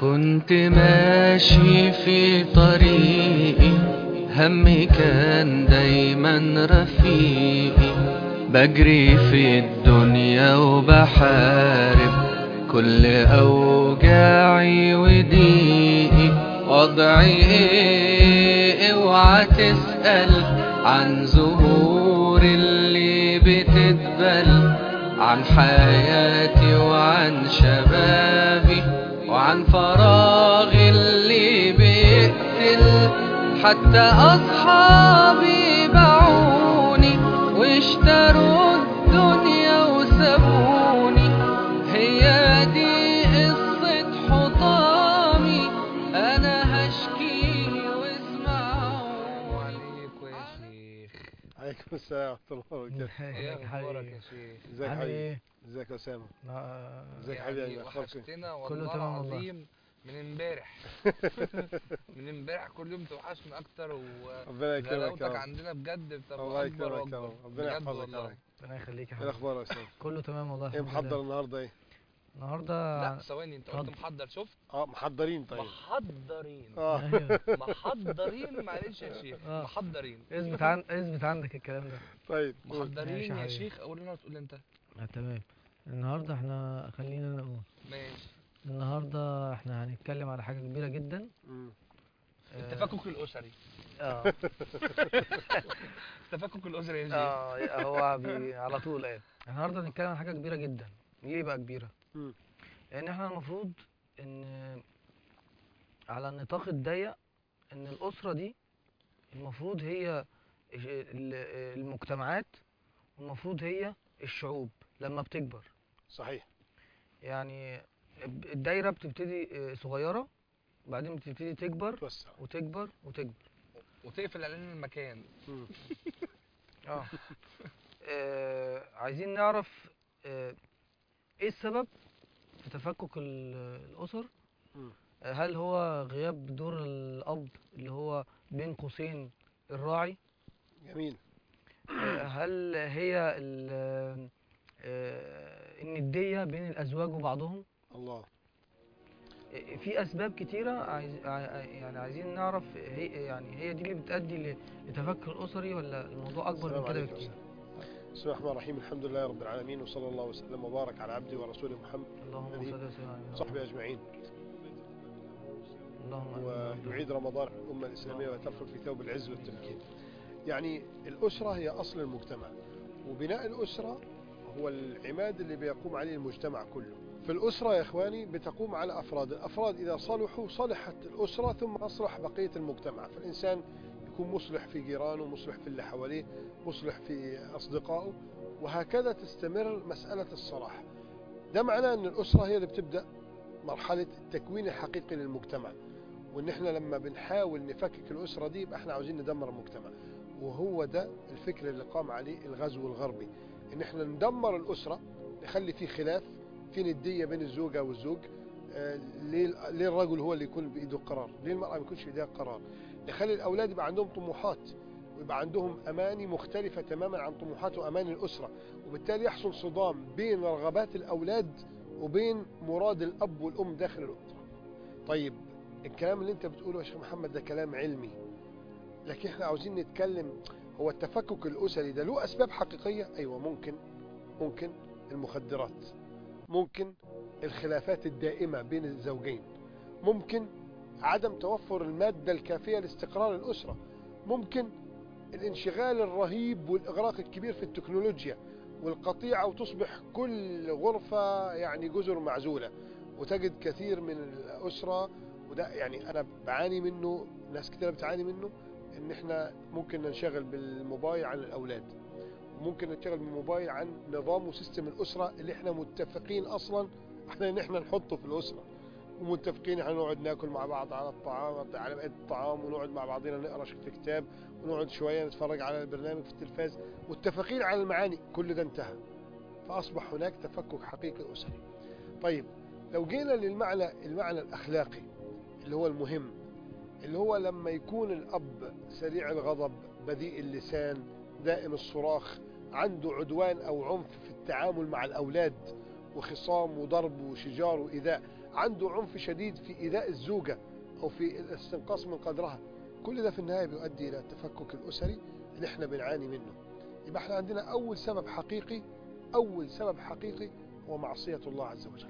كنت ماشي في طريقي همي كان دايما رفيقي بجري في الدنيا وبحارب كل أوجاعي وضيقي وضعي ايه اوعى تسأل عن زهور اللي بتدبل عن حياتي وعن شبابي وعن فراغي اللي بيقتل حتى أصحابي باعوني واشتروا الدنيا وسابوني هي دي قصة حطامي أنا هشكي واسمعوني عليكم يا شيخ عليكم السلام ورحمة الله وبركاته ايه اخبارك يا شيخ ازيك عامل حبيبي ايه؟ ازيك يا أسامة لا، ازيك يعني حبيبي أخبارك إيه؟ وحشتنا والله كله تمام والله. العظيم من امبارح من امبارح كل يوم توحشنا اكتر ربنا يكرمك يا وغلاوتك رب عندنا بجد بتبقى الله اكبر يكرمك يا واكبر رب ربنا بجد يحفظك يا والله رب ربنا يخليك يا ايه حبيبي الأخبار يا أسامة كله تمام والله ايه الحمد محضر لله. النهاردة ايه النهارده لا ثواني انت قلت اتفضل. محضر شفت اه محضرين طيب محضرين اه ايوه محضرين معلش يا شيخ آه. محضرين اثبت عن اثبت عندك الكلام ده طيب قول. ماشي محضرين يا يا حبيبي. شيخ اقول انا تقول انت آه تمام النهارده احنا خلينا نقول ماشي النهارده احنا هنتكلم على حاجه كبيره جدا مم. آه، التفكك الاسري اه التفكك الاسري يا شيخ اه هو بي على طول ايه النهارده هنتكلم عن حاجه كبيره جدا ليه بقى كبيره مم. لان احنا المفروض ان على النطاق الضيق ان الاسره دي المفروض هي ال- المجتمعات والمفروض هي الشعوب لما بتكبر صحيح يعني الدايره بتبتدي آه، صغيره بعدين بتبتدي تكبر توسع وتكبر وتكبر وتقفل علينا المكان مم. اه آه، عايزين نعرف آه، ايه السبب في تفكك ال- الاسر مم. آه، هل هو غياب دور الاب اللي هو بين قوسين الراعي جميل آه، هل هي ال- آه، النديه بين الازواج وبعضهم الله آه، في اسباب كتيره عايز ع- يعني عايزين نعرف هي يعني هي دي اللي بتؤدي ل- لتفكك الاسري ولا الموضوع اكبر السلام من كده عليكم بكتير بسم الله الرحمن الرحيم الحمد لله رب العالمين وصلى الله وسلم وبارك على عبده ورسوله محمد اللهم الذي- صل وسلم على وصحبه أجمعين اللهم آمين. ويعيد رمضان على الأمة الإسلامية وتدخل في ثوب العز والتمكين يعني الأسرة هي أصل المجتمع وبناء الأسرة هو العماد اللي بيقوم عليه المجتمع كله في الأسرة يا إخواني بتقوم على أفراد الأفراد إذا صلحوا صلحت الأسرة ثم أصلح بقية المجتمع فالإنسان يكون مصلح في جيرانه مصلح في اللي حواليه مصلح في أصدقائه وهكذا تستمر مسألة الصلاح ده معناه أن الأسرة هي اللي بتبدأ مرحلة التكوين الحقيقي للمجتمع وان احنا لما بنحاول نفكك الاسره دي يبقى احنا عاوزين ندمر المجتمع وهو ده الفكر اللي قام عليه الغزو الغربي ان احنا ندمر الاسره نخلي فيه خلاف في نديه بين الزوجه والزوج آه، ليه ليه الرجل هو اللي يكون بايده القرار ليه المراه ما يكونش بايدها القرار نخلي الاولاد يبقى عندهم طموحات ويبقى عندهم اماني مختلفه تماما عن طموحات واماني الاسره وبالتالي يحصل صدام بين رغبات الاولاد وبين مراد الاب والام داخل الاسره طيب الكلام اللي انت بتقوله يا شيخ محمد ده كلام علمي لكن احنا عاوزين نتكلم هو التفكك الاسري ده له اسباب حقيقيه ايوه ممكن ممكن المخدرات ممكن الخلافات الدائمه بين الزوجين ممكن عدم توفر الماده الكافيه لاستقرار الاسره ممكن الانشغال الرهيب والاغراق الكبير في التكنولوجيا والقطيعه وتصبح كل غرفه يعني جزر معزوله وتجد كثير من الاسره وده يعني انا بعاني منه ناس كتير بتعاني منه ان احنا ممكن ننشغل بالموبايل عن الاولاد وممكن ننشغل بالموبايل عن نظام وسيستم الاسره اللي احنا متفقين اصلا احنا ان احنا نحطه في الاسره ومتفقين احنا نقعد ناكل مع بعض على الطعام على بقيه الطعام ونقعد مع بعضنا نقرا في كتاب ونقعد شويه نتفرج على البرنامج في التلفاز متفقين على المعاني كل ده انتهى فاصبح هناك تفكك حقيقي اسري طيب لو جينا للمعنى المعنى الاخلاقي اللي هو المهم اللي هو لما يكون الأب سريع الغضب بذيء اللسان دائم الصراخ عنده عدوان أو عنف في التعامل مع الأولاد وخصام وضرب وشجار وإيذاء عنده عنف شديد في إيذاء الزوجة أو في الاستنقاص من قدرها كل ده في النهاية بيؤدي إلى التفكك الأسري اللي احنا بنعاني منه يبقى احنا عندنا أول سبب حقيقي أول سبب حقيقي هو معصية الله عز وجل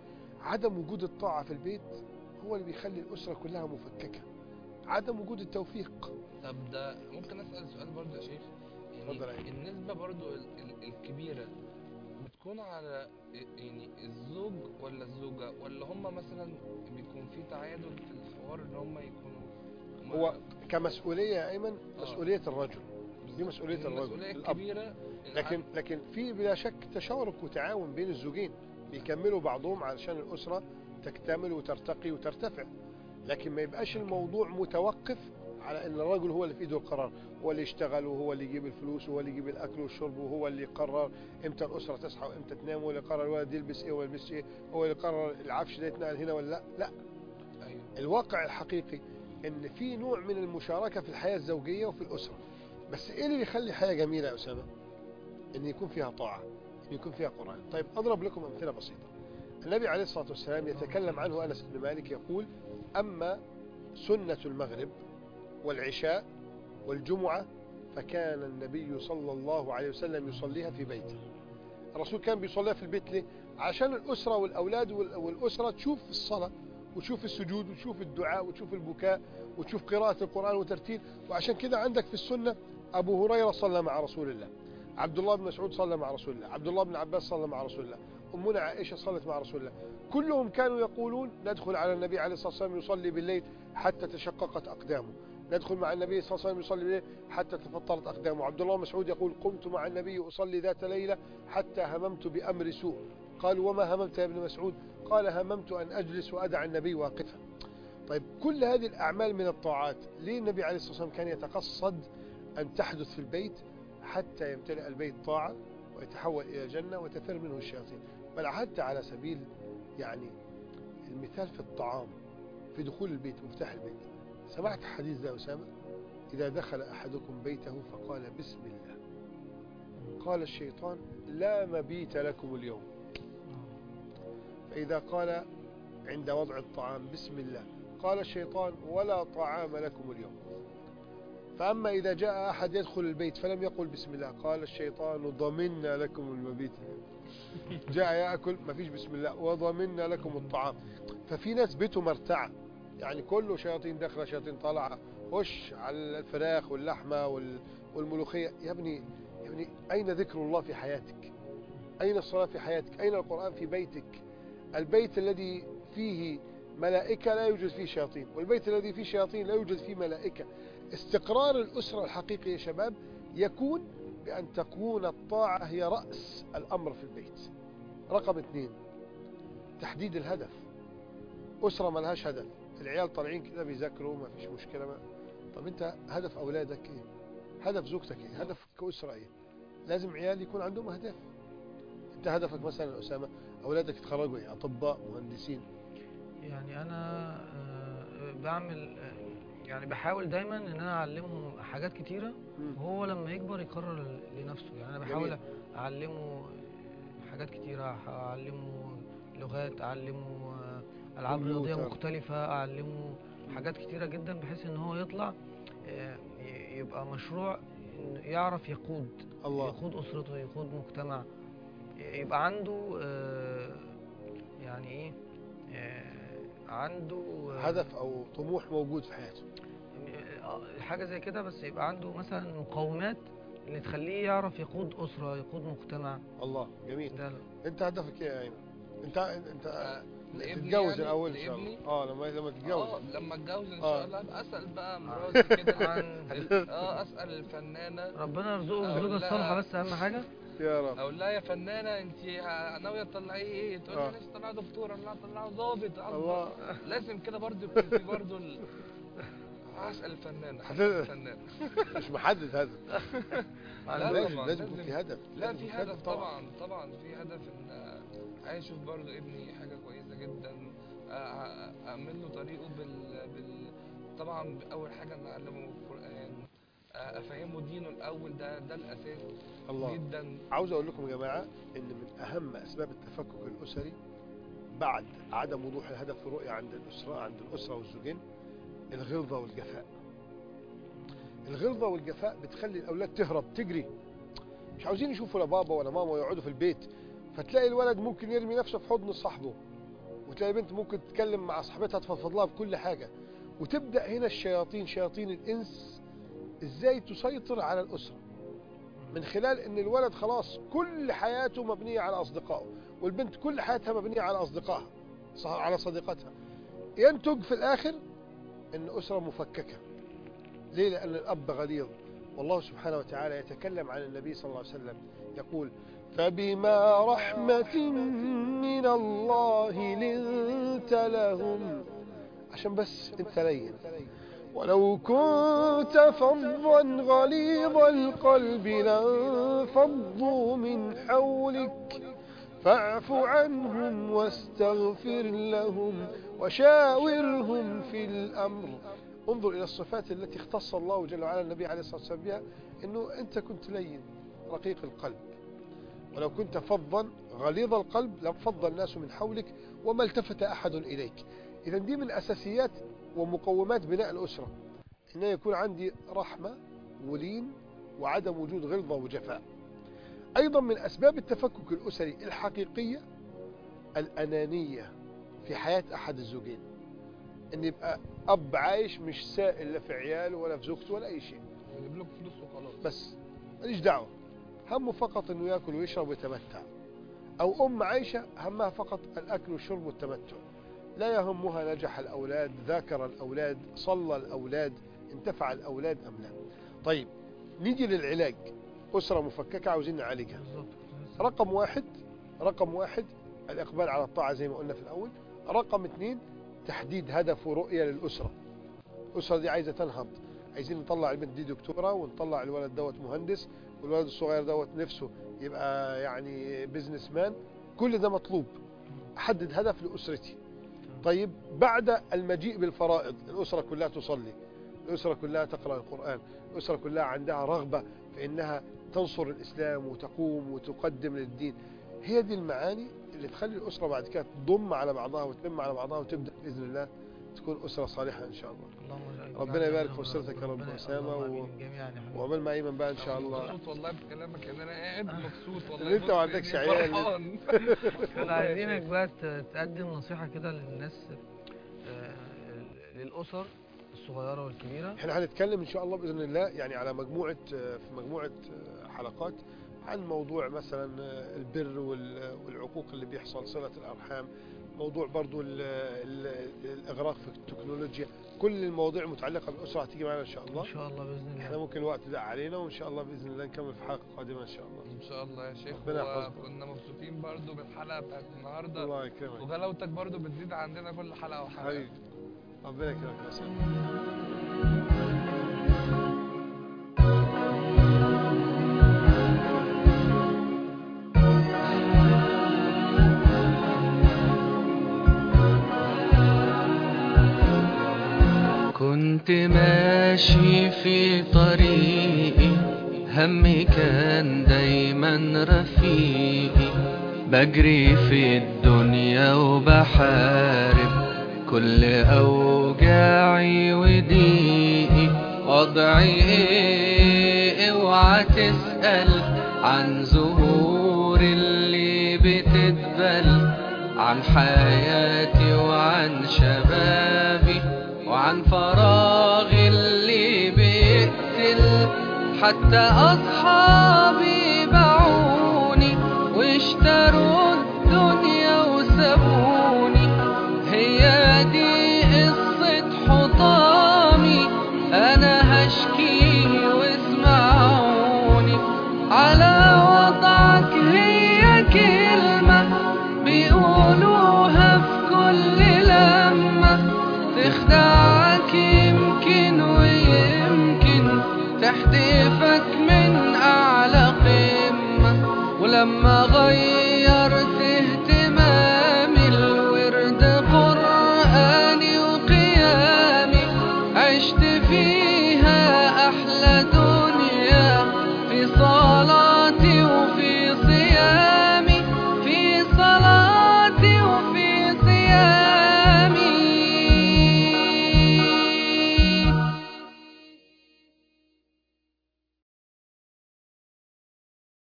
عدم وجود الطاعة في البيت هو اللي بيخلي الأسرة كلها مفككة عدم وجود التوفيق طب ده ممكن اسال سؤال برضه يا شيخ اتفضل يا يعني النسبه برضه ال- ال- الكبيره بتكون على يعني الزوج ولا الزوجه ولا هم مثلا بيكون في تعادل في الحوار ان هم يكونوا هم- هو كمسؤولية يا أيمن آه. مسؤولية الرجل دي مسؤولية الرجل المسؤوليه الأب. الكبيره إن لكن لكن في بلا شك تشارك وتعاون بين الزوجين بيكملوا بعضهم علشان الأسرة تكتمل وترتقي وترتفع لكن ما يبقاش الموضوع متوقف على ان الرجل هو اللي في ايده القرار هو اللي يشتغل وهو اللي يجيب الفلوس وهو اللي يجيب الاكل والشرب وهو اللي يقرر امتى الاسره تصحى وامتى تنام هو اللي يقرر الولد يلبس ايه ولا يلبس ايه هو اللي يقرر العفش ده يتنقل هنا ولا لا لا ايوه الواقع الحقيقي ان في نوع من المشاركه في الحياه الزوجيه وفي الاسره بس ايه اللي يخلي الحياه جميله يا اسامه ان يكون فيها طاعه ان يكون فيها قران طيب اضرب لكم امثله بسيطه النبي عليه الصلاه والسلام يتكلم عنه انس بن مالك يقول اما سنه المغرب والعشاء والجمعه فكان النبي صلى الله عليه وسلم يصليها في بيته الرسول كان بيصليها في البيت ليه عشان الاسره والاولاد وال- والاسره تشوف الصلاه وتشوف السجود وتشوف الدعاء وتشوف البكاء وتشوف قراءة القرآن وترتيل وعشان كده عندك في السنة أبو هريرة صلى مع رسول الله عبد الله بن مسعود صلى مع رسول الله عبد الله بن عباس صلى مع رسول الله أمنا عائشة صلت مع رسول الله كلهم كانوا يقولون ندخل على النبي عليه الصلاة والسلام يصلي بالليل حتى تشققت أقدامه ندخل مع النبي صلى الله عليه وسلم يصلي بالليل حتى تفطرت أقدامه عبد الله بن مسعود يقول قمت مع النبي أصلي ذات ليلة حتى هممت بأمر سوء قالوا وما هممت يا ابن مسعود قال هممت أن أجلس وأدع النبي واقفا طيب كل هذه الأعمال من الطاعات ليه النبي عليه الصلاة والسلام كان يتقصد أن تحدث في البيت حتى يمتلئ البيت طاعة ويتحول إلى جنة وتفر منه الشياطين بل حتى على سبيل يعني المثال في الطعام في دخول البيت مفتاح البيت سمعت حديث ده يا أسامة إذا دخل أحدكم بيته فقال بسم الله قال الشيطان لا مبيت لكم اليوم فإذا قال عند وضع الطعام بسم الله قال الشيطان ولا طعام لكم اليوم فأما إذا جاء أحد يدخل البيت فلم يقل بسم الله قال الشيطان ضمنا لكم المبيت جاء يأكل ما فيش بسم الله وضمنا لكم الطعام ففي ناس بيته مرتعة يعني كله شياطين داخلة شياطين طالعة وش على الفراخ واللحمة وال- والملوخية يا ابني يا ابني أين ذكر الله في حياتك أين الصلاة في حياتك أين القرآن في بيتك البيت الذي فيه ملائكة لا يوجد فيه شياطين والبيت الذي فيه شياطين لا يوجد فيه ملائكة استقرار الأسرة الحقيقي يا شباب يكون بأن تكون الطاعة هي رأس الأمر في البيت رقم اثنين تحديد الهدف أسرة ملهاش هدف العيال طالعين كده بيذاكروا ما فيش مشكلة ما. طب أنت هدف أولادك إيه هدف زوجتك إيه هدف كأسرة إيه لازم عيال يكون عندهم أهداف أنت هدفك مثلا يا أسامة أولادك يتخرجوا إيه أطباء مهندسين يعني انا آه، بعمل آه، يعني بحاول دايما ان انا اعلمهم حاجات كتيره مم. وهو لما يكبر يقرر لنفسه يعني انا بحاول جميل. اعلمه حاجات كتيره اعلمه لغات اعلمه آه، العاب رياضيه كمبيوتر. مختلفه اعلمه حاجات كتيره جدا بحيث ان هو يطلع آه، ي- يبقى مشروع إنه يعرف يقود الله يقود اسرته يقود مجتمع يبقى عنده آه، يعني ايه آه، عنده آه، هدف أو طموح موجود في حياته آه، حاجه زي كده بس يبقى عنده مثلا مقومات اللي تخليه يعرف يقود اسره يقود مجتمع الله جميل ده أنت هدفك إيه يا أيمن أنت أنت آه، لابني تتجوز يعني، الأول إن شاء لابني. الله اه لما لما تتجوز اه لما اتجوز ان آه. شاء الله ابقى اسال بقى مراتي كده عن ال- اه اسال الفنانه ربنا يرزقه أقول الزوجه لها- الصالحه بس اهم حاجه يا رب اقول لها يا فنانه انت ناويه تطلعي ايه تقول آه. لي نفسي اطلع دكتوره لا اطلع ضابط الله لازم كده برضه يكون في برضه ال... هسال الفنانه هت- هسال الفنانه مش محدد هدف لا لازم طبعاً، لازم يكون لازم. في هدف لا لازم في يكون هدف طبعا طبعا في هدف ان آه، عايز اشوف برضه ابني حاجه كويسه جدا آه، اعمل له طريقه بال, بال... طبعا اول حاجه ان اعلمه القران آه، افهمه دينه الاول ده ده الاساس الله جدا عاوز اقول لكم يا جماعه ان من اهم اسباب التفكك الاسري بعد عدم وضوح الهدف والرؤية عند الأسرة عند الأسرة والزوجين الغلظة والجفاء الغلظة والجفاء بتخلي الأولاد تهرب تجري مش عاوزين يشوفوا لا بابا ولا ماما ويقعدوا في البيت فتلاقي الولد ممكن يرمي نفسه في حضن صاحبه وتلاقي بنت ممكن تتكلم مع صاحبتها تفضفض لها بكل حاجة وتبدأ هنا الشياطين شياطين الإنس إزاي تسيطر على الأسرة من خلال ان الولد خلاص كل حياته مبنية على اصدقائه والبنت كل حياتها مبنية على اصدقائها ص- على صديقتها ينتج في الاخر ان اسرة مفككة ليه لان الاب غليظ والله سبحانه وتعالى يتكلم عن النبي صلى الله عليه وسلم يقول فبما رحمة من الله لنت لهم عشان بس انت لين ولو كنت فظا غليظ القلب لانفضوا من حولك فاعف عنهم واستغفر لهم وشاورهم في الأمر انظر إلى الصفات التي اختص الله جل وعلا النبي عليه الصلاة والسلام بها أنه أنت كنت لين رقيق القلب ولو كنت فظا غليظ القلب لانفض الناس من حولك وما التفت أحد إليك إذا دي من أساسيات ومقومات بناء الأسرة أن يكون عندي رحمة ولين وعدم وجود غلظة وجفاء أيضا من أسباب التفكك الأسري الحقيقية الأنانية في حياة أحد الزوجين أن يبقى أب عايش مش سائل لا في عياله ولا في زوجته ولا أي شيء يجيب لكم فلوس وخلاص بس ماليش دعوة همه فقط أنه يأكل ويشرب ويتمتع أو أم عايشة همها فقط الأكل والشرب والتمتع لا يهمها نجح الأولاد ذاكر الأولاد صلى الأولاد انتفع الأولاد أم لا طيب نيجي للعلاج أسرة مفككة عاوزين نعالجها بالظبط رقم واحد رقم واحد الإقبال على الطاعة زي ما قلنا في الأول رقم اثنين تحديد هدف ورؤية للأسرة الأسرة دي عايزة تنهض عايزين نطلع البنت دي دكتورة ونطلع الولد دوت مهندس والولد الصغير دوت نفسه يبقى يعني بيزنس مان كل ده مطلوب أحدد هدف لأسرتي طيب بعد المجيء بالفرائض الأسرة كلها تصلي الأسرة كلها تقرأ القرآن الأسرة كلها عندها رغبة في أنها تنصر الإسلام وتقوم وتقدم للدين هي دي المعاني اللي تخلي الأسرة بعد كده تضم على بعضها وتلم على بعضها وتبدأ بإذن الله تكون أسرة صالحة إن شاء الله اللهم اجعل ربنا جميعنا يبارك منهم في أسرتك يا رب ربنا- أسامة اللهم و- آمين جميعا يا حبيبي. وعمل مع أيمن بقى إن شاء الله مبسوط والله بكلامك ان انا قاعد مبسوط والله اللي أنت ما بص عندكش يعني عيال. فرحان. احنا عايزينك بقى ت- تقدم نصيحة كده للناس آه، للأسر الصغيرة والكبيرة احنا هنتكلم ان شاء الله باذن الله يعني على مجموعه في مجموعه حلقات عن موضوع مثلا البر وال- والعقوق اللي بيحصل صله الارحام موضوع برضو ال- ال- الاغراق في التكنولوجيا كل المواضيع المتعلقه بالاسره هتيجي معنا ان شاء الله إن شاء الله بإذن احنا الله ممكن الوقت ده علينا وان شاء الله باذن الله نكمل في حلقه قادمه ان شاء الله ان شاء الله يا شيخ ربنا يحفظك. وكنا مبسوطين برضو بالحلقه بتاعت النهارده الله يكرمك وغلاوتك برضو بتزيد عندنا كل حلقه وحلقه حبيبي ربنا يكرمك يا سيدي كنت ماشي في طريقي همي كان دايما رفيقي بجري في الدنيا وبحارب كل أوجاعي وضيقي وضعي ايه اوعى تسأل عن زهور اللي بتدبل عن حياتي وعن شبابي وعن فراغي اللي بيقتل حتى أصحابي باعوني واشتروني